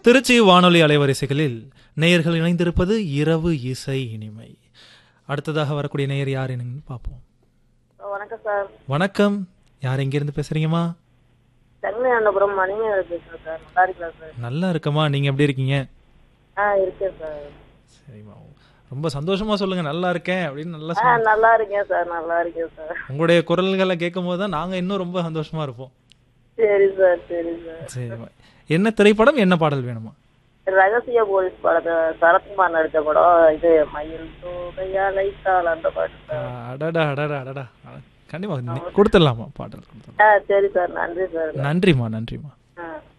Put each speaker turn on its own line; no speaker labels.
திருச்சி வானொலி அலைவரிசைகளில் நேயர்கள் இணைந்திருப்பது இரவு இசை இனிமை அடுத்ததாக வரக்கூடிய நேயர் யார் என்னன்னு பார்ப்போம்
வணக்கம் சார்
வணக்கம் யார் எங்கேருந்து பேசுறீங்கம்மா
சென்னை அண்ணபுரம் மணிமேகலை பேசுறேன் சார் நல்லா இருக்கீங்களா சார்
நல்லா இருக்கம்மா நீங்க எப்படி இருக்கீங்க
ஆ இருக்கேன் சார்
சரிம்மா ரொம்ப சந்தோஷமா சொல்லுங்க நல்லா இருக்கேன் அப்படின்னு நல்லா
ஆ
சொல்லுங்க
நல்லா இருக்கேன் சார் நல்லா இருக்கேன் சார்
உங்களுடைய குரல்களை கேட்கும் போது தான் நாங்க இன்னும் ரொம்ப சந்தோஷமா இருப்போம்
சரி சார் சரி சார்
சரிம்மா என்ன திரைப்படம் என்ன பாடல் வேணுமா
ரகசிய போலீஸ் படத்தை சரத்குமார் நடித்த படம் இது மயில் தோகையா லைத்தால் அந்த பாட்டு
ஆ,
சார்
அடடா அடடா அடடா கண்டிப்பா கொடுத்துடலாமா பாடல் கொடுத்துடலாம்
ஆ சரி சார் நன்றி சார்
நன்றிம்மா நன்றிம்மா
ஆ